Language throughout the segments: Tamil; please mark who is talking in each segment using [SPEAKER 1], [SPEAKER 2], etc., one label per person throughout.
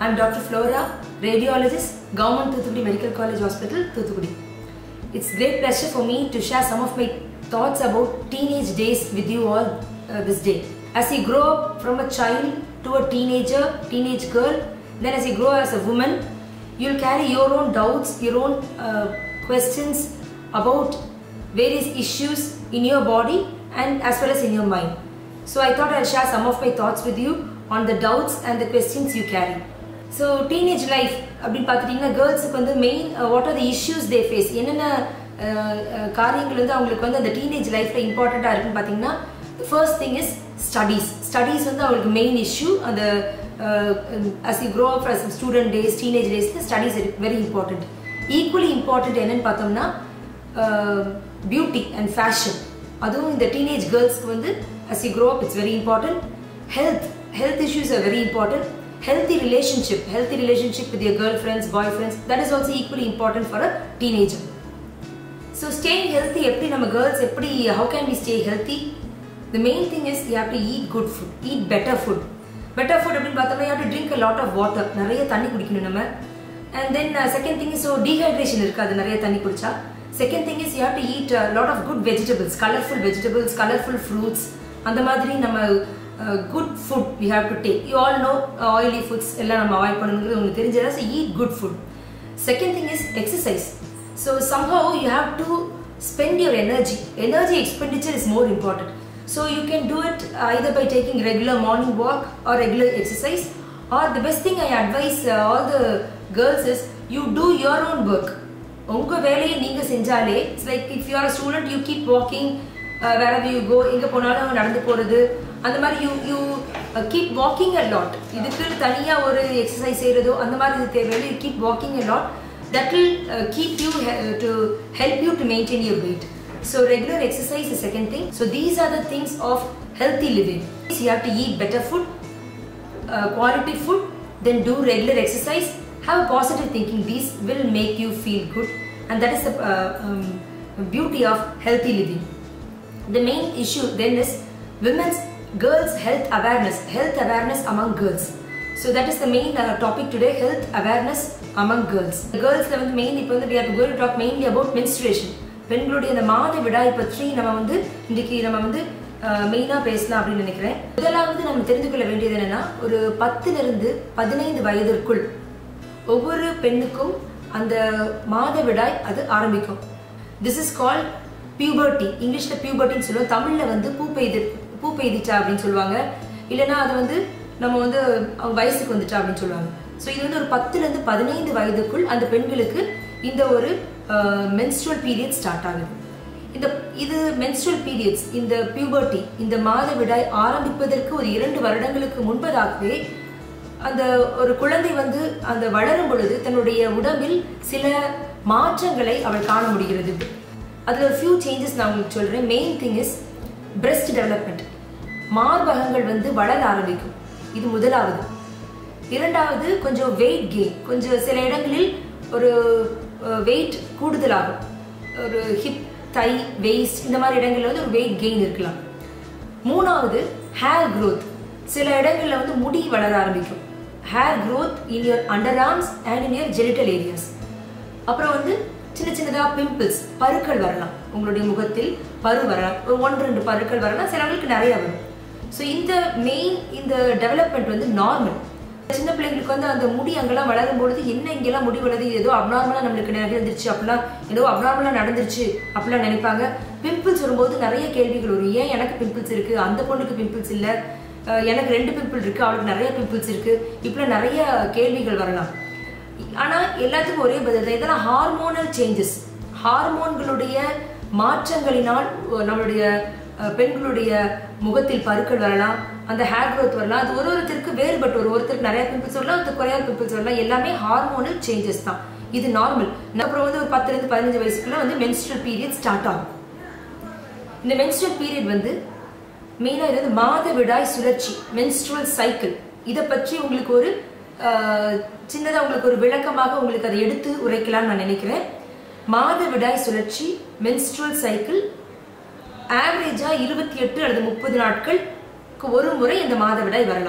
[SPEAKER 1] I'm Dr. Flora, radiologist, Government Thuthukudi Medical College Hospital, Thuthukudi. It's great pleasure for me to share some of my thoughts about teenage days with you all uh, this day. As you grow up from a child to a teenager, teenage girl, then as you grow as a woman, you'll carry your own doubts, your own uh, questions about various issues in your body and as well as in your mind. So I thought I'll share some of my thoughts with you on the doubts and the questions you carry. So teenage life அப்படின்னு பார்த்துட்டிங்கன்னா கேர்ள்ஸுக்கு வந்து main what are the issues they face என்னென்ன அஹ், அஹ், காரியங்கள் வந்து அவங்களுக்கு வந்து அந்த டீனேஜ் லைஃப்பில் இம்பார்ட்டண்ட்டாக இருக்குன்னு பார்த்தீங்கன்னா first thing is studies studies வந்து அவங்களுக்கு மெயின் இஷ்யூ அந்த as you grow up as student days teenage டேஸில் studies very important equally important என்னன்னு பார்த்தோம்னா பியூட்டி அண்ட் ஃபேஷன் அதுவும் இந்த டீனேஜ் கேர்ள்ஸ்க்கு வந்து as you grow up it's very important health health issues are very important healthy relationship healthy relationship with your girlfriends boyfriends that is also equally important for a teenager so staying healthy எப்படி நம்ம girls எப்படி how can we stay healthy the main thing is you have to eat good food eat better food better food அப்படின்னு பார்த்தோம்னா you have to drink a lot of water நிறைய தண்ணி குடிக்கணும் நம்ம and then uh, second thing is so dehydration இருக்காது நிறைய தண்ணி குடிச்சா second thing is you have to eat a lot of good vegetables colorful vegetables colorful fruits அந்த மாதிரி நம்ம good food we have to take you all no oily foods எல்லாம் நம்ம அவாய்ட் பண்ணணுங்கிறது உங்களுக்கு தெரிஞ்சதா so eat good food second thing is exercise so somehow you have to spend your energy energy expenditure is more important so you can do it either by taking regular morning walk or regular exercise or the best thing I advise uh, all the girls is you do your own work உங்க வேலையை நீங்க செஞ்சாலே it's like if you are student you keep walking வேற யூ கோ எங்க போனாலும் நடந்து போறது அந்த மாதிரி you you keep walking a lot இதுக்கு தனியா ஒரு எக்ஸசைஸ் செய்யறதோ அந்த மாதிரி இது தேவையில்லை you keep walking a lot that will keep you to help you to maintain your weight so regular exercise is second thing so these are the things of healthy living you have to eat better food uh, quality food, then do regular exercise, have a positive thinking. These will make you feel good, and that is the uh, um, beauty of healthy living. The main issue then is women's girls' health awareness, health awareness among girls. So that is the main uh, topic today, health awareness among girls. Girls வந்து main இப்போ வந்து we are going to talk mainly about menstruation. பெண்களுடைய அந்த மாத விடாய் பற்றி நம்ம வந்து இன்னைக்கு நம்ம வந்து மெயினாக பேசலாம் அப்படின்னு நினைக்கிறேன் முதலாவது நம்ம தெரிந்து கொள்ள வேண்டியது என்னன்னா ஒரு பத்திலிருந்து பதினைந்து வயதிற்குள் ஒவ்வொரு பெண்ணுக்கும் அந்த மாதவிடாய் அது ஆரம்பிக்கும் திஸ் இஸ் கால் பியூபர்ட்டி இங்கிலீஷில் பியூபர்ட்டின்னு சொல்லுவோம் தமிழில் வந்து பூ பெய்து பூ பெய்திட்டா அப்படின்னு சொல்லுவாங்க இல்லைன்னா அது வந்து நம்ம வந்து அவங்க வயசுக்கு வந்துட்டா அப்படின்னு சொல்லுவாங்க ஸோ இது வந்து ஒரு பத்துலேருந்து பதினைந்து வயதுக்குள் அந்த பெண்களுக்கு இந்த ஒரு மென்ஸ்ட்ரல் பீரியட் ஸ்டார்ட் ஆகுது இந்த இது மென்ஸ்ட்ரல் பீரியட்ஸ் இந்த பியூபர்ட்டி இந்த மாதவிடாய் ஆரம்பிப்பதற்கு ஒரு இரண்டு வருடங்களுக்கு முன்பதாகவே அந்த ஒரு குழந்தை வந்து அந்த வளரும் பொழுது தன்னுடைய உடம்பில் சில மாற்றங்களை அவள் காண முடிகிறது அதில் ஒரு ஃபியூ சேஞ்சஸ் நான் உங்களுக்கு சொல்கிறேன் main thing is breast development மார்பகங்கள் வந்து வளர ஆரம்பிக்கும் இது முதலாவது இரண்டாவது கொஞ்சம் வெயிட் கெயின் கொஞ்சம் சில இடங்களில் ஒரு வெயிட் கூடுதலாகும் ஒரு ஹிப் தை வெயிஸ்ட் இந்த மாதிரி இடங்களில் வந்து ஒரு வெயிட் கெயின் இருக்கலாம் மூணாவது ஹேர் growth சில இடங்களில் வந்து முடி வளர ஆரம்பிக்கும் hair growth in your under arms and in your genital areas அப்புறம் வந்து சின்ன சின்னதாக பிம்பிள்ஸ் பருக்கள் வரலாம் உங்களுடைய முகத்தில் பரு வரலாம் ஒரு ஒன்று ரெண்டு பருக்கள் வரலாம் சிலவங்களுக்கு நிறைய வரும் ஸோ இந்த மெயின் இந்த டெவலப்மெண்ட் வந்து நார்மல் சின்ன பிள்ளைங்களுக்கு வந்து அந்த முடி அங்கெல்லாம் வளரும் பொழுது என்ன இங்கெல்லாம் முடி வளருது ஏதோ அப்நார்மலாக நம்மளுக்கு நடந்துருச்சு அப்படிலாம் ஏதோ அப்நார்மலாக நடந்துருச்சு அப்படிலாம் நினைப்பாங்க பிம்பிள்ஸ் வரும்போது நிறைய கேள்விகள் வரும் ஏன் எனக்கு பிம்பிள்ஸ் இருக்கு அந்த பொண்ணுக்கு பிம்பிள்ஸ் இல்லை அஹ் எனக்கு ரெண்டு பிம்பிள் இருக்கு அவளுக்கு நிறைய பிம்பிள்ஸ் இருக்கு இப்படிலாம் நிறைய கேள்விகள் வரலாம் ஆனால் எல்லாத்துக்கும் ஒரே பதில் தான் இதெல்லாம் ஹார்மோனல் சேஞ்சஸ் ஹார்மோன்களுடைய மாற்றங்களினால் நம்மளுடைய அஹ், பெண்களுடைய முகத்தில் பருக்கள் வரலாம் அந்த ஹேர் growth வரலாம் அது ஒரு ஒருத்தருக்கு வேறுபட்டு ஒரு ஒருத்தருக்கு நிறைய பிம்பிள்ஸ் வரலாம் ஒருத்தருக்கு குறையாத பிம்பிள்ஸ் வரலாம் எல்லாமே ஹார்மோனல் சேஞ்சஸ் தான் இது நார்மல் அப்புறம் வந்து ஒரு பத்துலேருந்து பதினஞ்சு வயசுக்குள்ள வந்து மென்ஸ்ட்ரல் பீரியட் ஸ்டார்ட் ஆகும் இந்த மென்ஸ்ட்ரல் பீரியட் வந்து மெயினாக இது வந்து மாதவிடாய் சுழற்சி மென்ஸ்ட்ரல் சைக்கிள் இதை பற்றி உங்களுக்கு ஒரு சின்னதாக உங்களுக்கு ஒரு விளக்கமாக உங்களுக்கு அதை எடுத்து உரைக்கலாம்னு நான் நினைக்கிறேன் மாதவிடாய் சுழற்சி மென்ஸ்ட்ரல் சைக்கிள் ஆவரேஜாக இருபத்தி எட்டு அல்லது முப்பது நாட்களுக்கு ஒரு முறை இந்த மாதவிடாய் வரலாம்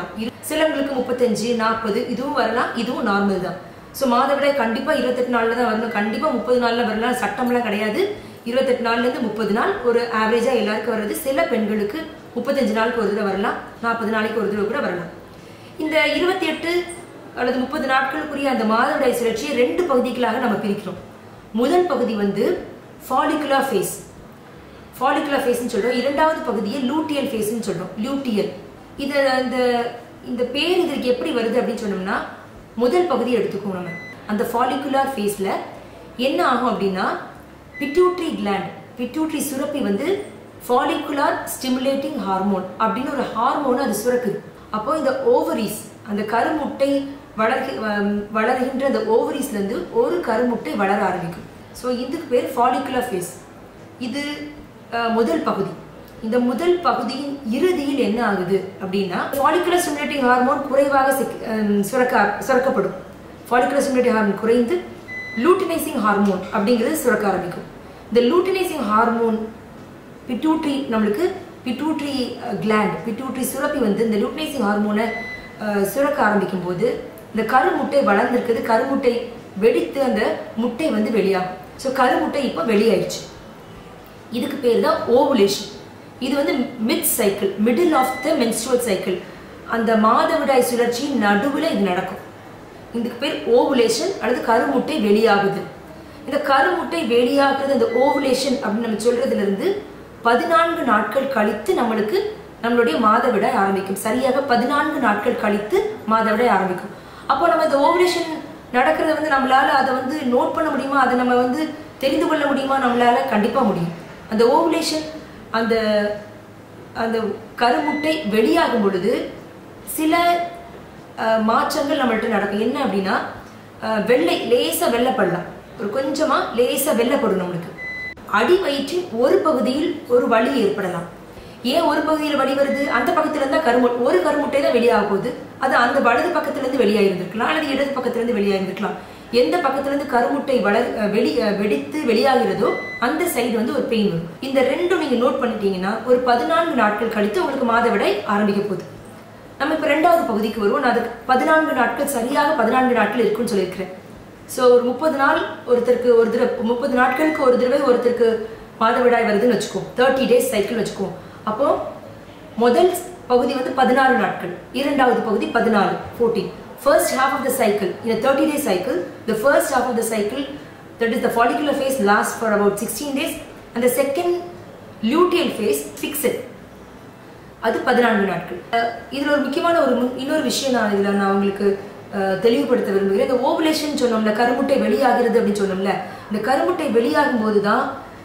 [SPEAKER 1] சிலவங்களுக்கு முப்பத்தஞ்சு நாற்பது இதுவும் வரலாம் இதுவும் நார்மல் தான் ஸோ மாதவிடாய் கண்டிப்பாக இருபத்தெட்டு நாளில் தான் வரணும் கண்டிப்பாக முப்பது நாளில் வரலாம் சட்டம்லாம் கிடையாது இருபத்தெட்டு நாள்லேருந்து முப்பது நாள் ஒரு ஆவரேஜாக எல்லாருக்கும் வர்றது சில பெண்களுக்கு முப்பத்தஞ்சு நாளுக்கு ஒரு தடவை வரலாம் நாற்பது நாளைக்கு ஒரு தடவை கூட வரலாம் இந்த இருபத்தி எட்டு அல்லது முப்பது நாட்களுக்குரிய அந்த மாதவிடாய் சுழற்சியை ரெண்டு பகுதிகளாக நம்ம பிரிக்கிறோம் முதல் பகுதி வந்து ஃபாலிகுலர் ஃபேஸ் ஃபாலிகுலர் ஃபேஸ்னு சொல்றோம் இரண்டாவது பகுதியை லூட்டியல் ஃபேஸ்னு சொல்றோம் லூட்டியல் இது அந்த இந்த பேர் இதற்கு எப்படி வருது அப்படின்னு சொன்னோம்னா முதல் பகுதி எடுத்துக்குவோம் நம்ம அந்த ஃபாலிகுலர் ஃபேஸில் என்ன ஆகும் அப்படின்னா பிட்யூட்ரி கிளாண்ட் பிட்யூட்ரி சுரப்பி வந்து ஃபாலிகுலார் ஸ்டிமுலேட்டிங் ஹார்மோன் அப்படின்னு ஒரு ஹார்மோன் அது சுரக்குது அப்போ இந்த ஓவரிஸ் அந்த கருமுட்டை வளர்கி வ- வளர்கின்ற அந்த ஓவரிஸ்லேருந்து ஒரு கருமுட்டை வளர ஆரம்பிக்கும் ஸோ இதுக்கு பேர் ஃபாலிகுலர் ஃபேஸ் இது அஹ், முதல் பகுதி இந்த முதல் பகுதியின் இறுதியில் என்ன ஆகுது அப்படின்னா ஃபாலிகுலர் ஸ்டிமுலேட்டிங் ஹார்மோன் குறைவாக சிக்- அஹ், சுரக்க சுரக்கப்படும் ஃபாலிகுலர் ஸ்டிமுலேட்டிங் ஹார்மோன் குறைந்து லூட்டினைசிங் ஹார்மோன் அப்படிங்கிறது சுரக்க ஆரம்பிக்கும் இந்த லூட்டினைசிங் ஹார்மோன் பிட்யூட்ரி நம்மளுக்கு பிட்யூட்ரி கிளாண்ட் பிட்யூட்ரி சுரப்பி வந்து இந்த லூட்டினைசிங் ஹார்மோனை அஹ், சுரக்க ஆரம்பிக்கும் போது இந்த கருமுட்டை வளர்ந்துருக்குது கருமுட்டை வெடித்து அந்த முட்டை வந்து வெளியாகும் ஸோ கருமுட்டை இப்போ வெளியாயிடுச்சு இதுக்கு பேர் தான் ஓவுலேஷன் இது வந்து mid cycle middle of the menstrual cycle அந்த மாதவிடாய் சுழற்சி நடுவில் இது நடக்கும் இதுக்கு பேர் ஓவுலேஷன் அல்லது கருமுட்டை வெளியாகுது இந்த கருமுட்டை வெளியாகிறது அந்த ஓவுலேஷன் அப்படின்னு நம்ம சொல்றதுல இருந்து பதினான்கு நாட்கள் கழித்து நம்மளுக்கு நம்மளுடைய மாதவிடாய் ஆரம்பிக்கும் சரியாக பதினான்கு நாட்கள் கழித்து மாதவிடாய் ஆரம்பிக்கும் அப்போ நம்ம இந்த ஓவுலேஷன் நடக்கிறத வந்து நம்மளால அதை வந்து நோட் பண்ண முடியுமா அதை நம்ம வந்து தெரிந்து கொள்ள முடியுமா நம்மளால கண்டிப்பா முடியும் அந்த ஓவுலேஷன் அந்த அந்த கருமுட்டை வெளியாகும் பொழுது சில அஹ், மாற்றங்கள் நம்மள்ட்ட நடக்கும் என்ன அப்படின்னா அஹ், வெள்ளை லேசா வெள்ளைப்படலாம் ஒரு கொஞ்சமா லேசா வெள்ளைப்படும் நம்மளுக்கு அடி வயிற்றின் ஒரு பகுதியில் ஒரு வலி ஏற்படலாம் ஏன் ஒரு பகுதியில் வலி வருது அந்த பக்கத்துல இருந்தா கருமு ஒரு கருமுட்டை தான் வெளியாக போகுது அது அந்த வலது பக்கத்துல இருந்து வெளியாகிருந்திருக்கலாம் அல்லது இடது பக்கத்துல இருந்து வெளியாகிருந்திருக்கலாம் எந்த பக்கத்துல இருந்து கருமுட்டை வளர் அஹ் வெளி அஹ் வெடித்து வெளியாகிறதோ அந்த சைடு வந்து ஒரு பெயின் வரும் இந்த ரெண்டும் நீங்க நோட் பண்ணிட்டீங்கன்னா ஒரு பதினான்கு நாட்கள் கழித்து உங்களுக்கு மாதவிடாய் ஆரம்பிக்க போகுது நம்ம இப்ப ரெண்டாவது பகுதிக்கு வருவோம் நான் அதுக்கு பதினான்கு நாட்கள் சரியாக பதினான்கு நாட்கள் இருக்குன்னு சொல்லியிருக்கிறேன் ஸோ ஒரு முப்பது நாள் ஒருத்தருக்கு ஒரு தடவை முப்பது நாட்களுக்கு ஒரு தடவை ஒருத்தருக்கு மாதவிடாய் வருதுன்னு வச்சுக்கோ தேர்ட்டி டேஸ் சைக்கிள் வச்சுக்கோ அப்போ முதல் பகுதி வந்து பதினாறு நாட்கள் இரண்டாவது பகுதி பதினாலு fourteen first half of the cycle in a 30 day cycle the first half of the cycle that is the follicular phase lasts for about 16 days and the second luteal phase fixed அது பதினான்கு நாட்கள் அஹ் இதுல ஒரு முக்கியமான ஒரு மு- இன்னொரு விஷயம் நான் இதுல நான் உங்களுக்கு அஹ், தெளிவுபடுத்த விரும்புகிறேன் இந்த ஓவுலேஷன் சொன்னோம்ல கருமுட்டை வெளியாகிறது அப்படின்னு சொன்னோம்ல இந்த கருமுட்டை வெளியாகும் போது தான்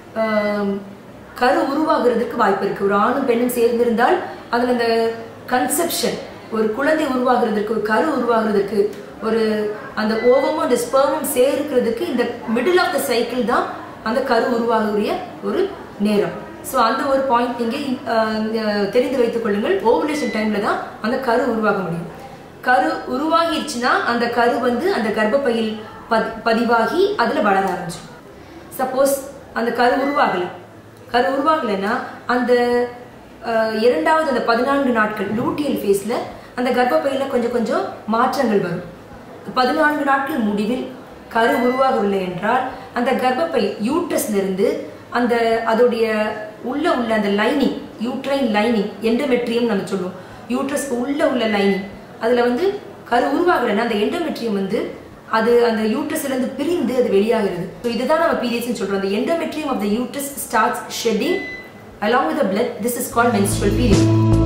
[SPEAKER 1] கரு உருவாகிறதுக்கு வாய்ப்பு இருக்கு ஒரு ஆணும் பெண்ணும் சேர்ந்திருந்தால் அதுல இந்த கன்செப்ஷன் ஒரு குழந்தை உருவாகிறதுக்கு ஒரு கரு உருவாகிறதுக்கு ஒரு அந்த ஓவமும் அந்த ஸ்பெர்மும் சேர்க்கிறதுக்கு இந்த மிடில் ஆஃப் த சைக்கிள் தான் அந்த கரு உருவாகக்கூடிய ஒரு நேரம் ஸோ அந்த ஒரு பாயிண்ட் நீங்க அஹ், தெரிந்து வைத்துக் கொள்ளுங்கள் ஓவுலேஷன் டைம்ல தான் அந்த கரு உருவாக முடியும் கரு உருவாகிருச்சுன்னா அந்த கரு வந்து அந்த கர்ப்பப்பையில் பதி பதிவாகி அதுல வளர ஆரம்பிச்சிடும் சப்போஸ் அந்த கரு உருவாகலை கரு உருவாகலைன்னா அந்த அஹ், இரண்டாவது அந்த பதினான்கு நாட்கள் லூட்டியல் ஃபேஸில் அந்த கர்ப்பப்பையில் கொஞ்சம் கொஞ்சம் மாற்றங்கள் வரும் பதினான்கு நாட்கள் முடிவில் கரு உருவாகவில்லை என்றால் அந்த கர்ப்பப்பை யூட்ரஸ்ல இருந்து அந்த அதோடைய உள்ள உள்ள அந்த லைனிங் யூட்ரைன் லைனிங் எண்டமெட்ரியம் நம்ம சொல்லுவோம் யூட்ரஸ்க்கு உள்ள உள்ள லைனிங் அதுல வந்து கரு உருவாகலைன்னா அந்த எண்டமெட்ரியம் வந்து அது அந்த யூட்ரஸ்ல இருந்து பிரிந்து அது வெளியாகிறது ஸோ இதுதான் நம்ம பீரியட்ஸ்னு சொல்றோம் அந்த endometrium of the uterus starts shedding along with the blood this is called menstrual period